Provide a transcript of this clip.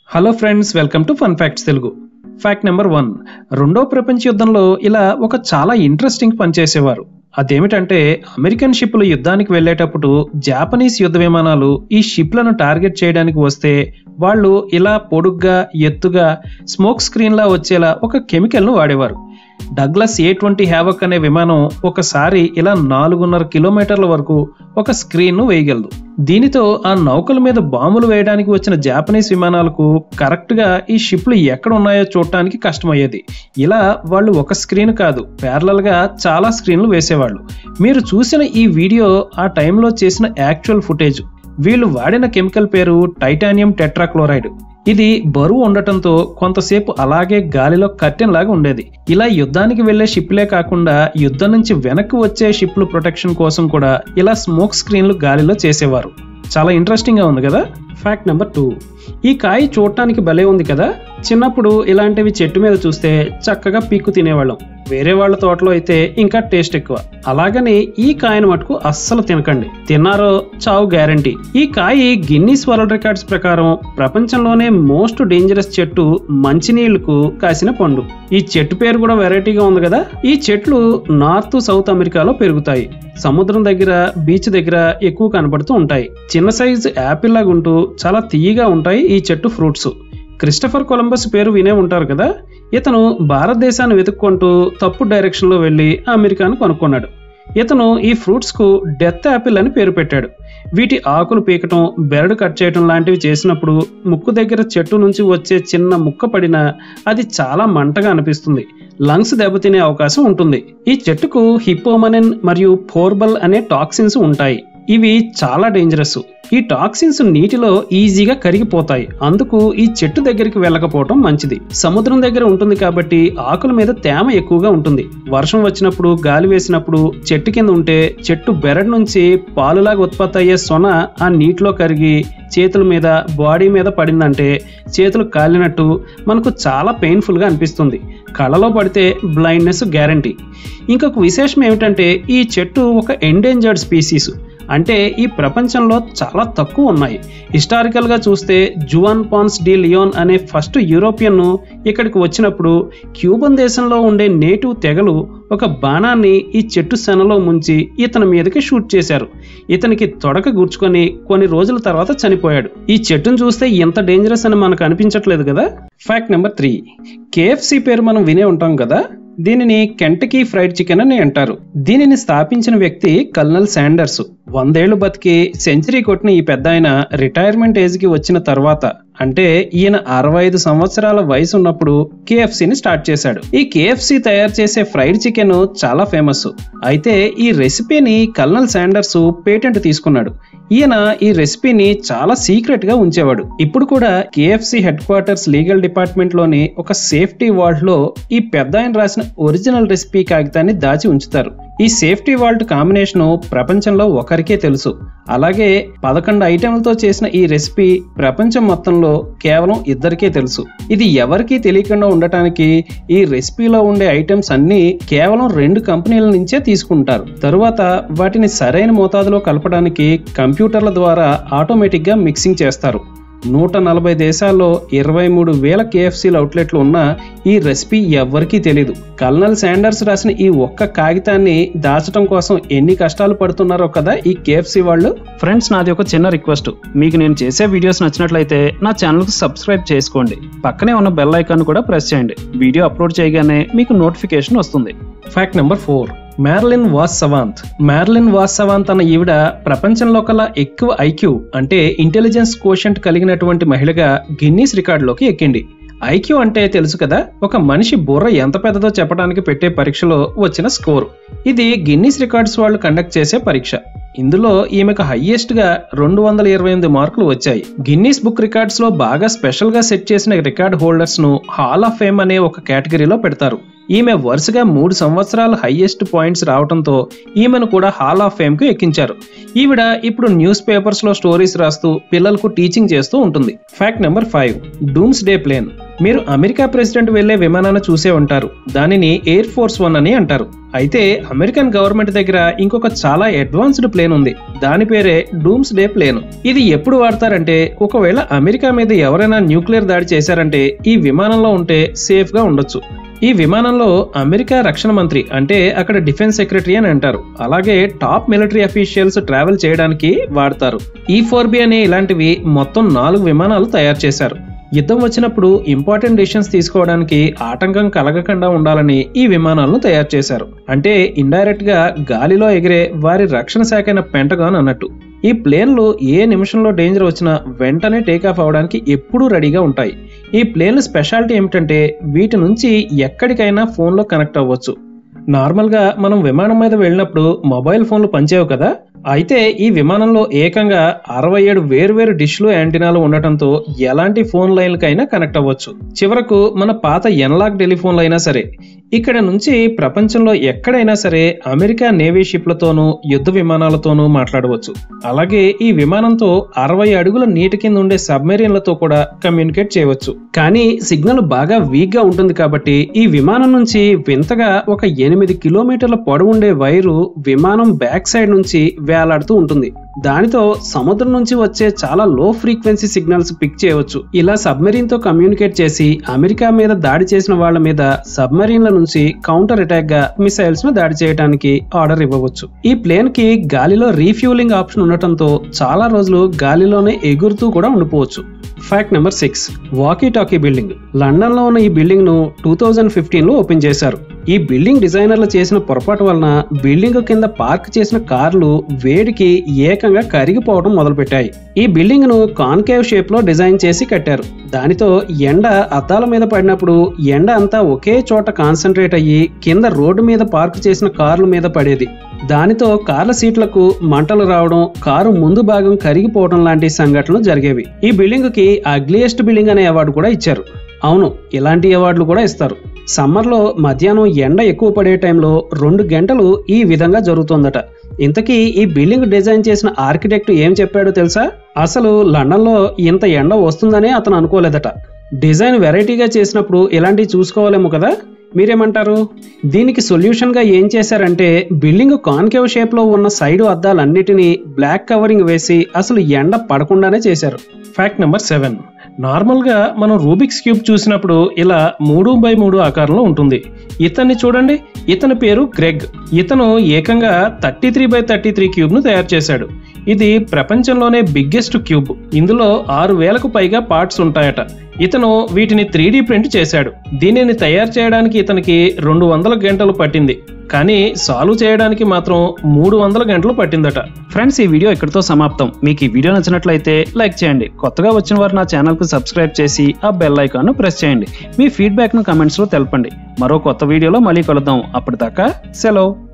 hello friends welcome to fun facts Telugu fact number one రెండో ప్రపంచ యుద్ధంలో ఇలా ఒక చాలా ఇంట్రెస్టింగ్ పని చేసేవారు అదేమిటంటే అమెరికన్ షిప్లు యుద్ధానికి వెళ్ళేటప్పుడు జాపనీస్ యుద్ధ విమానాలు ఈ షిప్లను టార్గెట్ చేయడానికి వస్తే వాళ్ళు ఇలా పొడుగ్గా ఎత్తుగా స్మోక్ స్క్రీన్లా వచ్చేలా ఒక కెమికల్ను వాడేవారు డగ్లస్ ఏ ట్వంటీ హ్యావక్ అనే విమానం ఒకసారి ఇలా నాలుగున్నర కిలోమీటర్ల వరకు ఒక స్క్రీన్ను వేయగలదు దీనితో ఆ నౌకల మీద బాంబులు వేయడానికి వచ్చిన జాపనీస్ విమానాలకు కరెక్ట్గా ఈ షిప్లు ఎక్కడ ఉన్నాయో చూడటానికి కష్టమయ్యేది ఇలా వాళ్ళు ఒక స్క్రీన్ కాదు ప్యారలల్గా చాలా స్క్రీన్లు వేసేవాళ్ళు మీరు చూసిన ఈ వీడియో ఆ టైంలో చేసిన యాక్చువల్ ఫుటేజ్ వీళ్ళు వాడిన కెమికల్ పేరు టైటానియం టెట్రాక్లోరైడ్ ఇది బరువు ఉండటంతో కొంతసేపు అలాగే గాలిలో కర్టెన్ లాగా ఉండేది ఇలా యుద్ధానికి వెళ్లే షిప్లే కాకుండా యుద్ధం నుంచి వెనక్కి వచ్చే షిప్లు ప్రొటెక్షన్ కోసం కూడా ఇలా స్మోక్ స్క్రీన్లు గాలిలో చేసేవారు చాలా ఇంట్రెస్టింగ్ గా ఉంది కదా ఫ్యాక్ట్ నెంబర్ టూ ఈ కాయ చూడటానికి భలే ఉంది కదా చిన్నప్పుడు ఇలాంటివి చెట్టు మీద చూస్తే చక్కగా పీక్కు తినేవాళ్ళం వేరే వాళ్ళ తోటలో అయితే ఇంకా టేస్ట్ ఎక్కువ అలాగని ఈ కాయను మటుకు అస్సలు తినకండి తిన్నారో చావు గ్యారంటీ ఈ కాయ గిన్నీస్ వరల్డ్ రికార్డ్స్ ప్రకారం ప్రపంచంలోనే మోస్ట్ డేంజరస్ చెట్టు మంచినీళ్లకు కాసిన పండు ఈ చెట్టు పేరు కూడా వెరైటీగా ఉంది కదా ఈ చెట్లు నార్త్ సౌత్ అమెరికాలో పెరుగుతాయి సముద్రం దగ్గర బీచ్ దగ్గర ఎక్కువ కనబడుతూ ఉంటాయి చిన్న సైజు యాపిల్ లాగా ఉంటూ చాలా తీయగా ఉంటాయి ఈ చెట్టు ఫ్రూట్స్ క్రిస్టఫర్ కొలంబస్ పేరు వినే ఉంటారు కదా ఇతను భారతదేశాన్ని వెతుక్కుంటూ తప్పు డైరెక్షన్లో వెళ్ళి అమెరికాను కనుక్కున్నాడు ఇతను ఈ ఫ్రూట్స్కు డెత్ యాపిల్ అని పేరు పెట్టాడు వీటి ఆకులు పీకటం బెరడు కట్ చేయటం లాంటివి చేసినప్పుడు ముక్కు దగ్గర చెట్టు నుంచి వచ్చే చిన్న ముక్క పడినా అది చాలా మంటగా అనిపిస్తుంది లంగ్స్ దెబ్బతినే అవకాశం ఉంటుంది ఈ చెట్టుకు హిపోమనిన్ మరియు ఫోర్బల్ అనే టాక్సిన్స్ ఉంటాయి ఇవి చాలా డేంజరస్ ఈ టాక్సిన్స్ నీటిలో ఈజీగా కరిగిపోతాయి అందుకు ఈ చెట్టు దగ్గరికి వెళ్ళకపోవటం మంచిది సముద్రం దగ్గర ఉంటుంది కాబట్టి ఆకుల మీద తేమ ఎక్కువగా ఉంటుంది వర్షం వచ్చినప్పుడు గాలి వేసినప్పుడు చెట్టు కింద ఉంటే చెట్టు బెరడు నుంచి పాలులాగా ఉత్పత్తి అయ్యే సొన ఆ నీటిలో కరిగి చేతుల మీద బాడీ మీద పడిందంటే చేతులు కాలినట్టు మనకు చాలా పెయిన్ఫుల్గా అనిపిస్తుంది కళ్ళలో పడితే బ్లైండ్నెస్ గ్యారంటీ ఇంకొక విశేషం ఏమిటంటే ఈ చెట్టు ఒక ఎండేంజర్డ్ స్పీసీస్ అంటే ఈ ప్రపంచంలో చాలా తక్కువ ఉన్నాయి హిస్టారికల్గా చూస్తే జువాన్ పాన్స్ డి లియోన్ అనే ఫస్ట్ యూరోపియన్ ఇక్కడికి వచ్చినప్పుడు క్యూబన్ దేశంలో ఉండే నేటివ్ తెగలు ఒక బాణాన్ని ఈ చెట్టు శనలో ముంచి ఇతని మీదకి షూట్ చేశారు ఇతనికి తొడక గుర్చుకొని కొన్ని రోజుల తర్వాత చనిపోయాడు ఈ చెట్టును చూస్తే ఎంత డేంజరస్ అని మనకు అనిపించట్లేదు కదా ఫ్యాక్ట్ నెంబర్ త్రీ కేఎఫ్సి పేరు మనం వినే ఉంటాం కదా దీనిని కెంటకీ ఫ్రైడ్ చికెన్ అని అంటారు దీనిని స్థాపించిన వ్యక్తి కల్నల్ శాండర్స్ వందేళ్లు బతికి సెంచరీ కొట్టిన ఈ పెద్ద ఆయన రిటైర్మెంట్ ఏజ్ కి వచ్చిన తర్వాత అంటే ఈయన అరవై ఐదు సంవత్సరాల వయసు ఉన్నప్పుడు కేఎఫ్సిని స్టార్ట్ చేశాడు ఈ కేఎఫ్సి తయారు చేసే ఫ్రైడ్ చికెన్ చాలా ఫేమస్ అయితే ఈ రెసిపీని కల్నల్ శాండర్స్ పేటెంట్ తీసుకున్నాడు ఈయన ఈ రెసిపీని చాలా సీక్రెట్ గా ఉంచేవాడు ఇప్పుడు కూడా KFC headquarters legal department లోని ఒక సేఫ్టీ వాల్ట్ లో ఈ పెద్ద ఆయన రాసిన ఒరిజినల్ రెసిపీ కాగితాన్ని దాచి ఉంచుతారు ఈ సేఫ్టీ వాల్ట్ కాంబినేషన్ ప్రపంచంలో ఒకరికే తెలుసు అలాగే పదకొండు ఐటెంలతో చేసిన ఈ రెసిపీ ప్రపంచం మొత్తంలో కేవలం ఇద్దరికే తెలుసు ఇది ఎవరికీ తెలియకుండా ఉండటానికి ఈ రెసిపీలో ఉండే ఐటమ్స్ అన్ని కేవలం రెండు కంపెనీల నుంచే తీసుకుంటారు తరువాత వాటిని సరైన మోతాదులో కలపడానికి కంప్యూటర్ల ద్వారా ఆటోమేటిక్గా మిక్సింగ్ చేస్తారు నూట నలభై దేశాల్లో ఇరవై మూడు వేల కేఎఫ్సీల అవుట్లెట్లు ఉన్న ఈ రెసిపీ ఎవ్వరికీ తెలియదు కల్నల్ శాండర్స్ రాసిన ఈ ఒక్క కాగితాన్ని దాచడం కోసం ఎన్ని కష్టాలు పడుతున్నారో కదా ఈ కేఎఫ్సీ వాళ్ళు ఫ్రెండ్స్ నాది ఒక చిన్న రిక్వెస్ట్ మీకు నేను చేసే వీడియోస్ నచ్చినట్లయితే నా ఛానల్కి సబ్స్క్రైబ్ చేసుకోండి పక్కనే ఉన్న బెల్ ఐకాన్ కూడా ప్రెస్ చేయండి వీడియో అప్లోడ్ చేయగానే మీకు నోటిఫికేషన్ వస్తుంది fact number four Marilyn vos Savant Marilyn vos Savant అన్న ఈవిడ ప్రపంచంలో కల్లా ఎక్కువ ఐక్యూ అంటే ఇంటెలిజెన్స్ కోషంట్ కలిగినటువంటి మహిళగా గిన్నీస్ రికార్డులోకి ఎక్కింది ఐక్యూ అంటే తెలుసు కదా ఒక మనిషి బుర్ర ఎంత పెద్దదో చెప్పడానికి పెట్టే పరీక్షలో వచ్చిన స్కోర్ ఇది గిన్నీస్ రికార్డ్స్ వాళ్ళు కండక్ట్ చేసే పరీక్ష ఇందులో ఈమెకు హైయెస్ట్ గా రెండు వందల ఇరవై ఎనిమిది మార్కులు వచ్చాయి గిన్నీస్ బుక్ రికార్డ్స్ లో బాగా స్పెషల్ గా సెట్ చేసిన రికార్డ్ హోల్డర్స్ ను హాల్ ఆఫ్ ఫేమ్ అనే ఒక కేటగిరీలో పెడతారు ఈమె వరుసగా మూడు సంవత్సరాలు హైయెస్ట్ పాయింట్స్ రావడంతో ఈమెను కూడా హాల్ ఆఫ్ ఫేమ్ కు ఎక్కించారు ఈవిడ ఇప్పుడు న్యూస్ పేపర్స్ లో స్టోరీస్ రాస్తూ పిల్లలకు టీచింగ్ చేస్తూ ఉంటుంది fact number five doomsday plane మీరు అమెరికా ప్రెసిడెంట్ వెళ్లే విమానాన్ని చూసే ఉంటారు దానిని ఎయిర్ ఫోర్స్ వన్ అని అంటారు అయితే అమెరికన్ గవర్నమెంట్ దగ్గర ఇంకొక చాలా అడ్వాన్స్డ్ ప్లేన్ ఉంది దాని పేరే డూమ్స్ డే ప్లేన్ ఇది ఎప్పుడు వాడతారంటే ఒకవేళ అమెరికా మీద ఎవరైనా న్యూక్లియర్ దాడి చేశారంటే ఈ విమానంలో ఉంటే సేఫ్ గా ఉండొచ్చు ఈ విమానంలో అమెరికా రక్షణ మంత్రి అంటే అక్కడ డిఫెన్స్ సెక్రటరీ అని అంటారు అలాగే టాప్ మిలిటరీ అఫీషియల్స్ ట్రావెల్ చేయడానికి వాడతారు ఈ ఫోర్ బి అనే ఇలాంటివి మొత్తం నాలుగు విమానాలు తయారు చేశారు యుద్ధం వచ్చినప్పుడు ఇంపార్టెంట్ డిసిషన్స్ తీసుకోవడానికి ఆటంకం కలగకుండా ఉండాలని ఈ విమానాలను తయారు చేశారు అంటే ఇండైరెక్ట్ గా గాలిలో ఎగిరే వారి రక్షణ శాఖ అయిన పెంటగాన్ అన్నట్టు ఈ ప్లేన్లు ఏ నిమిషంలో డేంజర్ వచ్చినా వెంటనే టేకాఫ్ అవడానికి ఎప్పుడూ రెడీగా ఉంటాయి ఈ ప్లేన్ల స్పెషాలిటీ ఏమిటంటే వీటి నుంచి ఎక్కడికైనా ఫోన్లో కనెక్ట్ అవ్వచ్చు నార్మల్గా మనం విమానం మీద వెళ్ళినప్పుడు మొబైల్ ఫోన్లు పనిచేయవు కదా అయితే ఈ విమానంలో ఏకంగా అరవై ఏడు వేర్వేరు డిష్లు యాంటీనాలు ఉండటంతో ఎలాంటి ఫోన్ లైన్లకైనా కనెక్ట్ అవ్వచ్చు చివరకు మన పాత ఎన్లాక్ టెలిఫోన్లు అయినా సరే ఇక్కడ నుంచి ప్రపంచంలో ఎక్కడైనా సరే అమెరికా నేవీ షిప్లతోనూ యుద్ధ విమానాలతోనూ మాట్లాడవచ్చు అలాగే ఈ విమానంతో అరవై అడుగుల నీటి కింద ఉండే సబ్మెరీన్లతో కూడా కమ్యూనికేట్ చేయవచ్చు కానీ సిగ్నల్ బాగా వీక్ గా ఉంటుంది కాబట్టి ఈ విమానం నుంచి వింతగా ఒక ఎనిమిది కిలోమీటర్ల పొడవుండే వైరు విమానం బ్యాక్ సైడ్ నుంచి వేలాడుతూ ఉంటుంది దానితో సముద్రం నుంచి వచ్చే చాలా లో ఫ్రీక్వెన్సీ సిగ్నల్స్ పిక్ చేయవచ్చు ఇలా సబ్మెరీన్ తో కమ్యూనికేట్ చేసి అమెరికా మీద దాడి చేసిన వాళ్ళ మీద సబ్మెరీన్ల నుంచి కౌంటర్ అటాక్ గా మిసైల్స్ ను దాడి చేయడానికి ఆర్డర్ ఇవ్వవచ్చు ఈ ప్లేన్ కి గాలిలో రీఫ్యూలింగ్ ఆప్షన్ ఉండటంతో చాలా రోజులు గాలిలోనే ఎగురుతూ కూడా ఉండిపోవచ్చు fact number six walkie talkie building London లో ఉన్న ఈ బిల్డింగ్ ను టూ థౌజండ్ ఫిఫ్టీన్ లో ఓపెన్ చేశారు ఈ బిల్డింగ్ డిజైనర్లు చేసిన పొరపాటు వలన బిల్డింగ్ కింద పార్క్ చేసిన కార్లు వేడికి ఏకంగా కరిగిపోవడం మొదలుపెట్టాయి ఈ బిల్డింగ్ ను కాన్కేవ్ షేప్ లో డిజైన్ చేసి కట్టారు దానితో ఎండ అద్దాల మీద పడినప్పుడు ఎండ అంతా ఒకే చోట కాన్సన్ట్రేట్ అయ్యి కింద రోడ్డు మీద పార్క్ చేసిన కార్ల మీద పడేది దానితో కార్ల సీట్లకు మంటలు రావడం కారు ముందు భాగం కరిగిపోవడం లాంటి సంఘటనలు జరిగేవి ఈ బిల్డింగ్ కి అగ్లియెస్ట్ బిల్డింగ్ అనే అవార్డు కూడా ఇచ్చారు అవును ఇలాంటి అవార్డులు కూడా ఇస్తారు సమ్మర్లో మధ్యాహ్నం ఎండ ఎక్కువ పడే టైంలో రెండు గంటలు ఈ విధంగా జరుగుతుందట ఇంతకీ ఈ బిల్డింగ్ డిజైన్ చేసిన ఆర్కిటెక్ట్ ఏం చెప్పాడో తెలుసా అసలు లండన్లో ఇంత ఎండ వస్తుందనే అతను అనుకోలేదట డిజైన్ వెరైటీగా చేసినప్పుడు ఇలాంటివి చూసుకోవాలేమో కదా మీరేమంటారు దీనికి సొల్యూషన్ గా ఏం చేశారంటే బిల్డింగ్ కాన్కేవ్ షేప్ లో ఉన్న సైడ్ అద్దాలన్నిటినీ బ్లాక్ కవరింగ్ వేసి అసలు ఎండ పడకుండానే చేశారు ఫ్యాక్ట్ నెంబర్ సెవెన్ నార్మల్గా మనం రూబిక్స్ క్యూబ్ చూసినప్పుడు ఇలా మూడు బై మూడు ఆకారంలో ఉంటుంది ఇతన్ని చూడండి ఇతని పేరు గ్రెగ్ ఇతను ఏకంగా thirty three by thirty three క్యూబ్ను తయారు చేశాడు ఇది ప్రపంచంలోనే బిగ్గెస్ట్ క్యూబ్ ఇందులో ఆరు వేలకు పైగా పార్ట్స్ ఉంటాయట ఇతను వీటిని త్రీ ప్రింట్ చేశాడు దీనిని తయారు చేయడానికి ఇతనికి రెండు వందల గంటలు పట్టింది కానీ సాల్వ్ చేయడానికి మాత్రం మూడు వందల గంటలు పట్టిందట ఫ్రెండ్స్ ఈ వీడియో ఇక్కడితో సమాప్తం మీకు ఈ వీడియో నచ్చినట్లయితే లైక్ చేయండి కొత్తగా వచ్చిన వారు నా ఛానల్కు సబ్స్క్రైబ్ చేసి ఆ బెల్ ఐకాన్ను ప్రెస్ చేయండి మీ ఫీడ్బ్యాక్ను కమెంట్స్లో తెలపండి మరో కొత్త వీడియోలో మళ్ళీ కలుద్దాం అప్పటిదాకా సెలవు